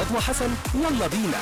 رضوى حسن يلا بينا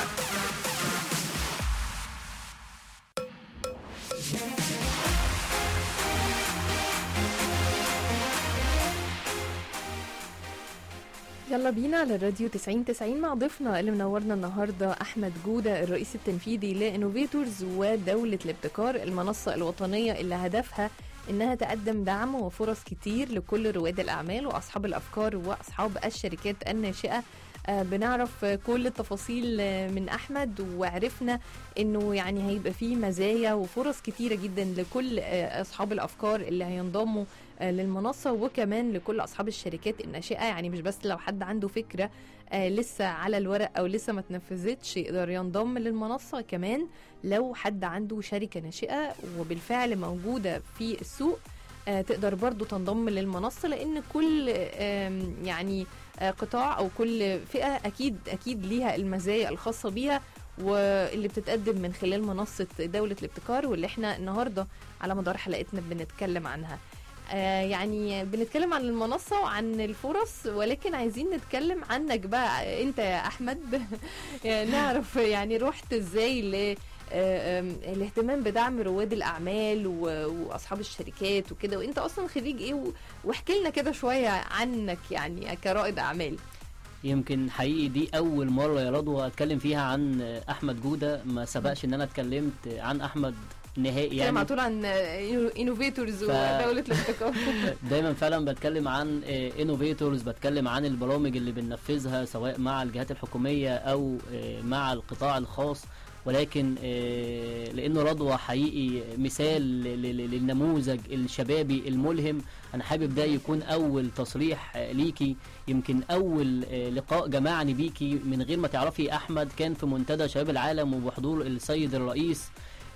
يلا بينا على الراديو 90 90 مع ضيفنا اللي منورنا النهارده احمد جوده الرئيس التنفيذي لانوفيتورز ودوله الابتكار المنصه الوطنيه اللي هدفها انها تقدم دعم وفرص كتير لكل رواد الاعمال واصحاب الافكار واصحاب الشركات الناشئه آه، بنعرف آه، كل التفاصيل آه، من احمد وعرفنا انه يعني هيبقى فيه مزايا وفرص كتيره جدا لكل آه، اصحاب الافكار اللي هينضموا آه، للمنصه وكمان لكل اصحاب الشركات الناشئه يعني مش بس لو حد عنده فكره آه، لسه على الورق او لسه ما تنفذتش يقدر ينضم للمنصه كمان لو حد عنده شركه ناشئه وبالفعل موجوده في السوق آه، تقدر برضو تنضم للمنصه لان كل آم، يعني آه، قطاع او كل فئه اكيد اكيد ليها المزايا الخاصه بيها واللي بتتقدم من خلال منصه دوله الابتكار واللي احنا النهارده على مدار حلقتنا بنتكلم عنها آه يعني بنتكلم عن المنصة وعن الفرص ولكن عايزين نتكلم عنك بقى انت يا احمد يعني نعرف يعني رحت ازاي ل آه، آم، الاهتمام بدعم رواد الاعمال و- واصحاب الشركات وكده وانت اصلا خريج ايه و- واحكي لنا كده شويه عنك يعني كرائد اعمال يمكن حقيقي دي اول مره يا رضوى اتكلم فيها عن احمد جوده ما سبقش ان انا اتكلمت عن احمد نهائي يعني يعني على طول عن انوفيتورز ف- ودوله الابتكار دايما فعلا بتكلم عن انوفيتورز بتكلم عن البرامج اللي بننفذها سواء مع الجهات الحكوميه او آه، مع القطاع الخاص ولكن آه، لانه رضوى حقيقي مثال ل- ل- للنموذج الشبابي الملهم انا حابب ده يكون اول تصريح آه، ليكي يمكن اول آه، لقاء جمعني بيكي من غير ما تعرفي احمد كان في منتدى شباب العالم وبحضور السيد الرئيس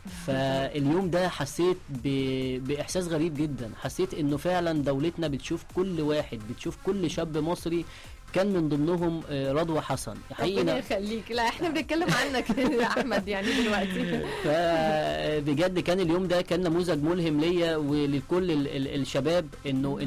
فاليوم ده حسيت ب... باحساس غريب جدا حسيت انه فعلا دولتنا بتشوف كل واحد بتشوف كل شاب مصري كان من ضمنهم آه، رضوى حسن ربنا حقيقي يخليك لا احنا بنتكلم عنك يا احمد يعني دلوقتي فبجد كان اليوم ده كان نموذج ملهم ليا ولكل ال- ال- الشباب انه